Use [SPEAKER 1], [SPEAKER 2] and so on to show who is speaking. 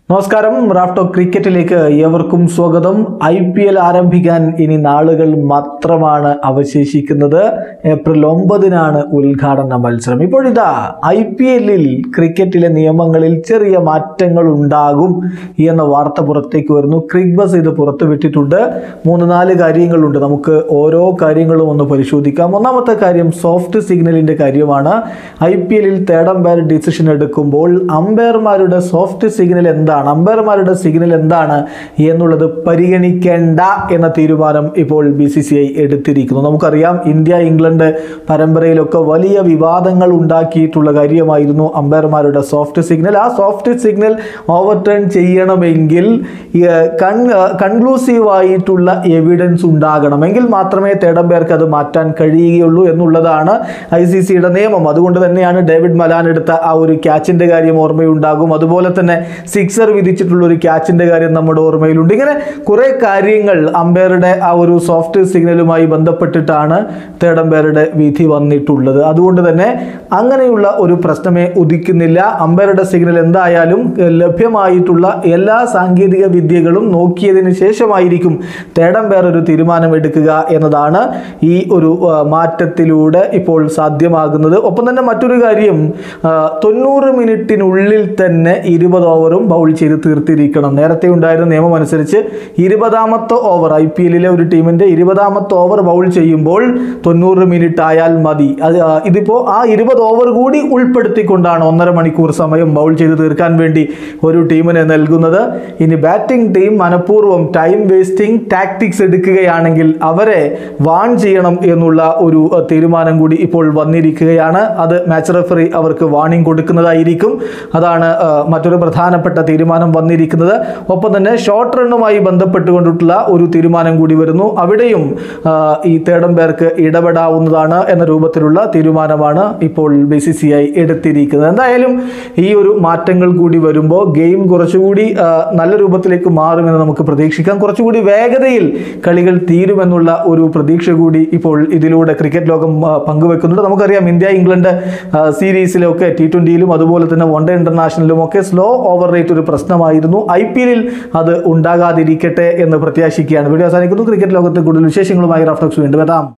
[SPEAKER 1] നമസ്കാരം റാഫ്റ്റോ ക്രിക്കറ്റിലേക്ക് ഏവർക്കും സ്വാഗതം ഐ പി എൽ ആരംഭിക്കാൻ ഇനി നാളുകൾ മാത്രമാണ് അവശേഷിക്കുന്നത് ഏപ്രിൽ ഒമ്പതിനാണ് ഉദ്ഘാടന മത്സരം ഇപ്പോഴിതാ ഐ പി എല്ലിൽ ക്രിക്കറ്റിലെ നിയമങ്ങളിൽ ചെറിയ മാറ്റങ്ങൾ ഉണ്ടാകും എന്ന വാർത്ത പുറത്തേക്ക് വരുന്നു ക്രിക്ബസ് ഇത് പുറത്തുവിട്ടിട്ടുണ്ട് മൂന്ന് നാല് കാര്യങ്ങളുണ്ട് നമുക്ക് ഓരോ കാര്യങ്ങളും ഒന്ന് പരിശോധിക്കാം ഒന്നാമത്തെ കാര്യം സോഫ്റ്റ് സിഗ്നലിന്റെ കാര്യമാണ് ഐ പി എല്ലിൽ തേർഡ് അമ്പയർ ഡിസിഷൻ എടുക്കുമ്പോൾ അമ്പയർമാരുടെ സോഫ്റ്റ് സിഗ്നൽ എന്താണ് അമ്പയർമാരുടെ സിഗ്നൽ എന്താണ് എന്നുള്ളത് പരിഗണിക്കേണ്ട എന്ന തീരുമാനം ഇപ്പോൾ ബി സി സി ഐ എടുത്തിരിക്കുന്നു നമുക്കറിയാം ഇന്ത്യ ഇംഗ്ലണ്ട് പരമ്പരയിലൊക്കെ വലിയ വിവാദങ്ങൾ ഉണ്ടാക്കിയിട്ടുള്ള കാര്യമായിരുന്നു അമ്പയർമാരുടെ സോഫ്റ്റ് സിഗ്നൽ ആ സോഫ്റ്റ് സിഗ്നൽ ഓവർടേൺ ചെയ്യണമെങ്കിൽ കൺ കൺക്ലൂസീവ് ആയിട്ടുള്ള എവിഡൻസ് ഉണ്ടാകണമെങ്കിൽ മാത്രമേ തേർഡ് അമ്പയർക്ക് അത് മാറ്റാൻ കഴിയുകയുള്ളൂ എന്നുള്ളതാണ് ഐ സി സിയുടെ നിയമം അതുകൊണ്ട് തന്നെയാണ് ഡേവിഡ് മലാൻ എടുത്ത ആ ഒരു ക്യാച്ചിന്റെ കാര്യം ഓർമ്മയുണ്ടാകും അതുപോലെ തന്നെ സിക്സർ വിധിച്ചിട്ടുള്ള ഒരു ക്യാച്ചിന്റെ കാര്യം നമ്മുടെ ഓർമ്മയിലുണ്ട് ഇങ്ങനെ കുറെ കാര്യങ്ങൾ അമ്പയറുടെ ആ ഒരു സോഫ്റ്റ് സിഗ്നലുമായി ബന്ധപ്പെട്ടിട്ടാണ് തേർഡ് അമ്പയറുടെ വിധി വന്നിട്ടുള്ളത് അതുകൊണ്ട് തന്നെ അങ്ങനെയുള്ള ഒരു പ്രശ്നമേ ഉദിക്കുന്നില്ല അമ്പയറുടെ സിഗ്നൽ എന്തായാലും എഹ്, ലഭ്യമായിട്ടുള്ള എല്ലാ സാങ്കേതിക വിദ്യകളും നോക്കിയതിന് ശേഷമായിരിക്കും തേർഡ് അമ്പയർ ഒരു തീരുമാനം എടുക്കുക എന്നതാണ് ഈ ഒരു ആ, മാറ്റത്തിലൂടെ ഇപ്പോൾ സാധ്യമാകുന്നത് ഒപ്പം തന്നെ മറ്റൊരു കാര്യം ആ, തൊണ്ണൂറ് മിനിറ്റിനുള്ളിൽ തന്നെ ഇരുപത് ഓവറും ബൗൾ ചെയ്ത് തീർത്തിരിക്കണം നേരത്തെ ഉണ്ടായിരുന്ന നിയമം അനുസരിച്ച് ഇരുപതാമത്തെ ഓവർ ഐ പി എല്ലിലെ ഒരു ടീമിന്റെ ഇരുപതാമത്തെ ഓവർ ബൗൾ ചെയ്യുമ്പോൾ തൊണ്ണൂറ് മിനിറ്റ് ആയാൽ മതി അത് ആ, ഇതിപ്പോ ആ ഇരുപത് ഓവർ കൂടി ഉൾപ്പെടുത്തിക്കൊണ്ടാണ് ഒന്നര മണിക്കൂർ സമയം ബൗൾ ചെയ്ത് തീർക്കാൻ വേണ്ടി ഒരു ടീമിന് നൽകുന്നത് ഇനി ബാറ്റിംഗ് ടീം മനഃപൂർവ്വം ടൈം വേസ്റ്റിംഗ് ടാക്ടിക്സ് എടുക്കുകയാണെങ്കിൽ അവരെ വാൺ ചെയ്യണം എന്നുള്ള ഒരു അഹ്, തീരുമാനം കൂടി ഇപ്പോൾ വന്നിരിക്കുകയാണ് അത് മാച്ച് റെഫറി അവർക്ക് വാണിംഗ് കൊടുക്കുന്നതായിരിക്കും അതാണ് അഹ്, മറ്റൊരു പ്രധാനപ്പെട്ട തീരുമാനം വന്നിരിക്കുന്നത് ഒപ്പം തന്നെ ഷോർട്ട് റണ്ണുമായി ബന്ധപ്പെട്ടുകൊണ്ടിട്ടുള്ള ഒരു തീരുമാനം കൂടി വരുന്നു അവിടെയും ആഹ്, ഈ തേർഡ് അമ്പയർക്ക് ഇടപെടാവുന്നതാണ് എന്ന രൂപത്തിലുള്ള തീരുമാനമാണ് ഇപ്പോൾ ബി സി സി ഐ എടുത്തിരിക്കുന്നത് എന്തായാലും ഈ ഒരു മാറ്റങ്ങൾ കൂടി വരുമ്പോൾ ഗെയിം കുറച്ചുകൂടി ആഹ്, നല്ല രൂപത്തിലേക്ക് മാറുമെന്ന് നമുക്ക് പ്രതീക്ഷിക്കാം കുറച്ചുകൂടി വേഗതയിൽ കളികൾ തീരുമെന്നുള്ള ഒരു പ്രതീക്ഷ കൂടി ഇപ്പോൾ ഇതിലൂടെ ക്രിക്കറ്റ് ലോകം ആഹ്, പങ്കുവെക്കുന്നുണ്ട് നമുക്കറിയാം ഇന്ത്യ ഇംഗ്ലണ്ട് ആഹ്, സീരീസിലൊക്കെ ടി ട്വൻ്റിയിലും അതുപോലെ തന്നെ വൺ ഡേ ഇന്റർനാഷണലിലും ഒക്കെ സ്ലോ ഓവർ റേറ്റ് ഒരു പ്രശ്നമായിരുന്നു ഐ പി എല്ലിൽ അത് ഉണ്ടാകാതിരിക്കട്ടെ എന്ന് പ്രത്യാശിക്കുകയാണ് വീഡിയോ അവസാനിക്കുന്നു ക്രിക്കറ്റ് ലോകത്തെ കൂടുതൽ വിശേഷങ്ങളുമായി റഫ്ലക്സ് വീണ്ടും എത്താം